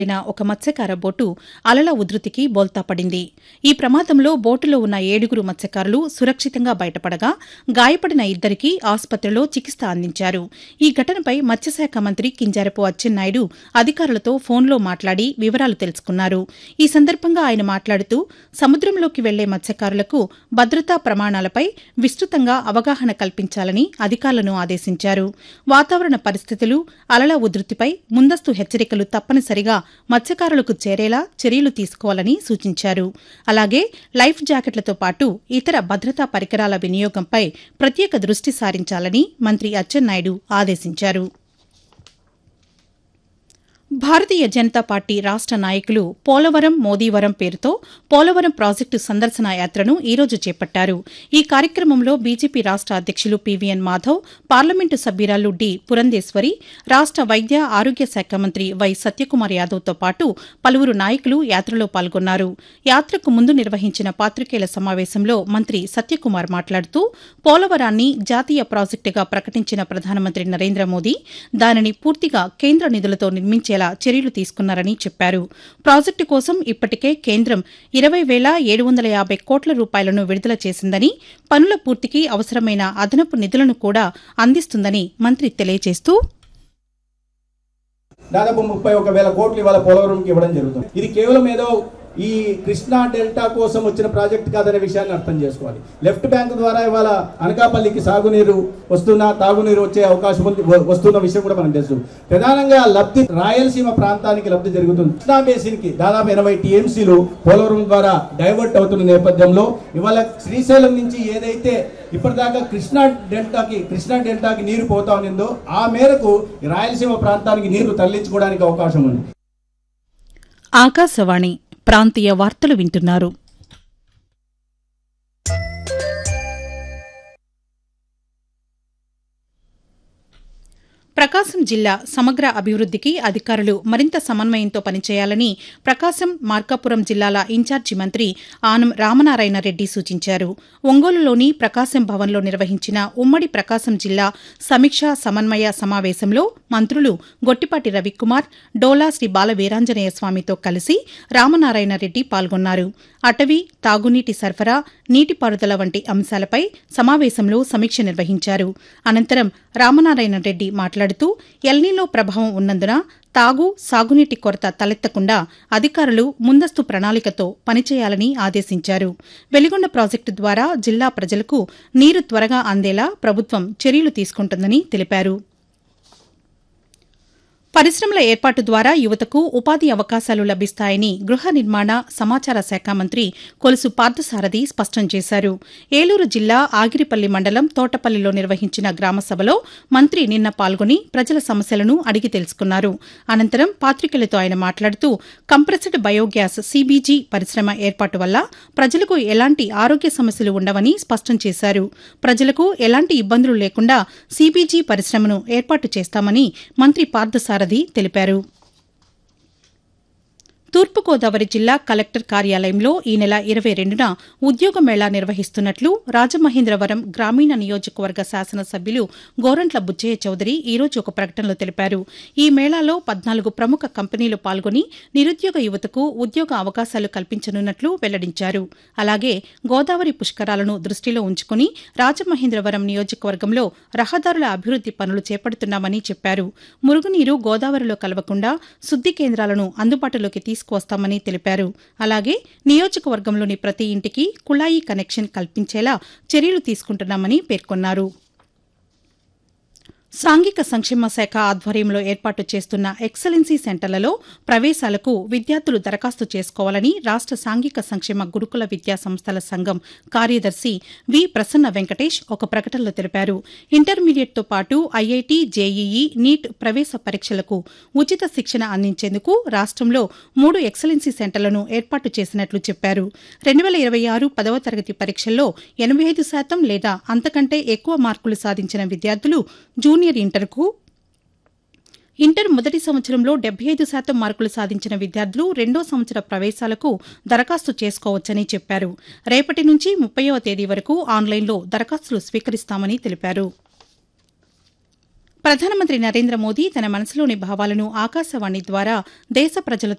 అయిన ఒక మత్స్యకార బోటు అలల ఉధృతికి బోల్తా పడింది ఈ ప్రమాదంలో బోటులో ఉన్న ఏడుగురు మత్స్యకారులు సురక్షితంగా బయటపడగా గాయపడిన ఇద్దరికి ఆసుపత్రిలో చికిత్స అందించారు ఈ ఘటనపై మత్స్యశాఖ మంత్రి కింజారపు అచ్చెన్నాయుడు అధికారులతో ఫోన్లో మాట్లాడి వివరాలు తెలుసుకున్నారు ఈ సందర్భంగా ఆయన మాట్లాడుతూ సముద్రంలోకి వెళ్లే మత్స్యకారులకు భద్రతా ప్రమాణాలపై విస్తృతంగా అవగాహన కల్పించాలని అధికారులను ఆదేశించారు వాతావరణ పరిస్థితులు అలల ఉధృతిపై ముందస్తు హెచ్చరికలు తప్పనిసరిగా మత్స్యకారులకు చేరేలా చర్యలు తీసుకోవాలని సూచించారు అలాగే లైఫ్ జాకెట్లతో పాటు ఇతర భద్రతా పరికరాల వినియోగంపై ప్రత్యేక దృష్టి సారించాలని మంత్రి అచ్చెన్నాయుడు ఆదేశించారు భారతీయ జనతా పార్టీ రాష్ట నాయకులు పోలవరం మోదీవరం పేరుతో పోలవరం ప్రాజెక్టు సందర్శన యాత్రను ఈ రోజు చేపట్టారు ఈ కార్యక్రమంలో బీజేపీ రాష్ట అధ్యక్షులు పీవీఎన్ మాధవ్ పార్లమెంటు సభ్యురాలు డి పురంధేశ్వరి రాష్ట వైద్య ఆరోగ్య శాఖ మంత్రి వై సత్యకుమార్ యాదవ్తో పాటు పలువురు నాయకులు యాత్రలో పాల్గొన్నారు యాత్రకు ముందు నిర్వహించిన పాత్రికేయుల సమావేశంలో మంత్రి సత్యకుమార్ మాట్లాడుతూ పోలవరాన్ని జాతీయ ప్రాజెక్టుగా ప్రకటించిన ప్రధానమంత్రి నరేంద్ర మోదీ దానిని పూర్తిగా కేంద్ర నిధులతో నిర్మించేలా చర్యలు తీసుకున్నారని చెప్పారు ప్రాజెక్టు కోసం ఇప్పటికే కేంద్రం ఇరవై వేల ఏడు వందల యాభై కోట్ల రూపాయలను విడుదల చేసిందని పనుల పూర్తికి అవసరమైన అదనపు నిధులను కూడా అందిస్తుందని మంత్రి తెలియజేస్తూ దాదాపు ముప్పై ఒక వేల కోట్లు ఇవాళ పోలవరంకి ఇవ్వడం జరుగుతుంది ఇది కేవలం ఏదో ఈ కృష్ణా డెల్టా కోసం వచ్చిన ప్రాజెక్ట్ కాదనే విషయాన్ని అర్థం చేసుకోవాలి లెఫ్ట్ బ్యాంక్ ద్వారా ఇవాళ అనకాపల్లికి సాగునీరు వస్తున్న తాగునీరు వచ్చే అవకాశం ఉంది వ- వస్తున్న విషయం కూడా మనకు తెలుసు ప్రధానంగా లబ్ధి రాయలసీమ ప్రాంతానికి లబ్ధి జరుగుతుంది కృష్ణా బేసిన్ కి దాదాపు ఎనభై టీఎంసీలు పోలవరం ద్వారా డైవర్ట్ అవుతున్న నేపథ్యంలో ఇవాళ శ్రీశైలం నుంచి ఏదైతే ఇప్పటిదాకా కృష్ణా డెల్టాకి కృష్ణా డెల్టాకి నీరు పోతా ఉన్నదో ఆ మేరకు ఈ రాయలసీమ ప్రాంతానికి నీరు తరలించుకోవడానికి అవకాశం ఉంది ఆకాశవాణి ప్రాంతీయ వార్తలు వింటున్నారు ప్రకాశం జిల్లా సమగ్ర అభివృద్దికి అధికారులు మరింత సమన్వయంతో పనిచేయాలని ప్రకాశం మార్కాపురం జిల్లాల ఇన్ఛార్జి మంత్రి ఆనం రామనారాయణ రెడ్డి సూచించారు ఒంగోలులోని ప్రకాశం భవన్లో నిర్వహించిన ఉమ్మడి ప్రకాశం జిల్లా సమీక్షా సమన్వయ సమావేశంలో మంత్రులు గొట్టిపాటి రవికుమార్ డోలా శ్రీ బాల వీరాంజనేయ స్వామితో కలిసి రామనారాయణ రెడ్డి పాల్గొన్నారు అటవీ తాగునీటి సరఫరా నీటిపారుదల వంటి అంశాలపై సమావేశంలో సమీక్ష నిర్వహించారు అనంతరం రామనారాయణ రెడ్డి మాట్లాడుతూ ఎల్నీలో ప్రభావం ఉన్నందున తాగు సాగునీటి కొరత తలెత్తకుండా అధికారులు ముందస్తు ప్రణాళికతో పనిచేయాలని ఆదేశించారు వెలిగొండ ప్రాజెక్టు ద్వారా జిల్లా ప్రజలకు నీరు త్వరగా అందేలా ప్రభుత్వం చర్యలు తీసుకుంటుందని తెలిపారు పరిశ్రమల ఏర్పాటు ద్వారా యువతకు ఉపాధి అవకాశాలు లభిస్తాయని గృహ నిర్మాణ సమాచార శాఖ మంత్రి కొలుసు పార్థసారథి స్పష్టం చేశారు ఏలూరు జిల్లా ఆగిరిపల్లి మండలం తోటపల్లిలో నిర్వహించిన గ్రామసభలో మంత్రి నిన్న పాల్గొని ప్రజల సమస్యలను అడిగి తెలుసుకున్నారు అనంతరం పాతికేయులతో ఆయన మాట్లాడుతూ కంప్రెస్డ్ బయోగ్యాస్ సీబీజీ పరిశ్రమ ఏర్పాటు వల్ల ప్రజలకు ఎలాంటి ఆరోగ్య సమస్యలు ఉండవని స్పష్టం చేశారు ప్రజలకు ఎలాంటి ఇబ్బందులు లేకుండా సీబీజీ పరిశ్రమను ఏర్పాటు చేస్తామని మంత్రి పార్థసారథి తెలిపారు తూర్పుగోదావరి జిల్లా కలెక్టర్ కార్యాలయంలో ఈ నెల ఇరవై రెండున ఉద్యోగ మేళా నిర్వహిస్తున్నట్లు రాజమహేంద్రవరం గ్రామీణ నియోజకవర్గ శాసనసభ్యులు గోరంట్ల బుచ్చయ్య చౌదరి ఈ రోజు ఒక ప్రకటనలో తెలిపారు ఈ మేళాలో పద్నాలుగు ప్రముఖ కంపెనీలు పాల్గొని నిరుద్యోగ యువతకు ఉద్యోగ అవకాశాలు కల్పించనున్నట్లు వెల్లడించారు అలాగే గోదావరి పుష్కరాలను దృష్టిలో ఉంచుకుని రాజమహేంద్రవరం నియోజకవర్గంలో రహదారుల అభివృద్ది పనులు చేపడుతున్నామని చెప్పారు మురుగునీరు గోదావరిలో కలవకుండా శుద్ది కేంద్రాలను అందుబాటులోకి తీసుకువస్తామని తెలిపారు అలాగే నియోజకవర్గంలోని ప్రతి ఇంటికి కుళాయి కనెక్షన్ కల్పించేలా చర్యలు తీసుకుంటున్నామని పేర్కొన్నారు సాంఘిక సంక్షేమ శాఖ ఆధ్వర్యంలో ఏర్పాటు చేస్తున్న ఎక్సలెన్సీ సెంటర్లలో ప్రవేశాలకు విద్యార్థులు దరఖాస్తు చేసుకోవాలని రాష్ట సాంఘిక సంక్షేమ గురుకుల విద్యా సంస్థల సంఘం కార్యదర్శి వి ప్రసన్న వెంకటేష్ ఒక ప్రకటనలో తెలిపారు ఇంటర్మీడియట్తో పాటు ఐఐటి జేఈఈ నీట్ ప్రవేశ పరీక్షలకు ఉచిత శిక్షణ అందించేందుకు రాష్ట్రంలో మూడు ఎక్సలెన్సీ సెంటర్లను ఏర్పాటు చేసినట్లు చెప్పారు రెండు వేల ఇరవై ఆరు పదవ తరగతి పరీక్షల్లో ఎనభై ఐదు శాతం లేదా అంతకంటే ఎక్కువ మార్కులు సాధించిన విద్యార్థులు జూనియర్ ఇంటర్కు ఇంటర్ మొదటి సంవత్సరంలో డెబ్బై ఐదు శాతం మార్కులు సాధించిన విద్యార్థులు రెండో సంవత్సర ప్రవేశాలకు దరఖాస్తు చేసుకోవచ్చని చెప్పారు రేపటి నుంచి ముప్పైవ తేదీ వరకు ఆన్లైన్లో దరఖాస్తులు స్వీకరిస్తామని తెలిపారు ప్రధానమంత్రి నరేంద్ర మోదీ తన మనసులోని భావాలను ఆకాశవాణి ద్వారా దేశ ప్రజలతో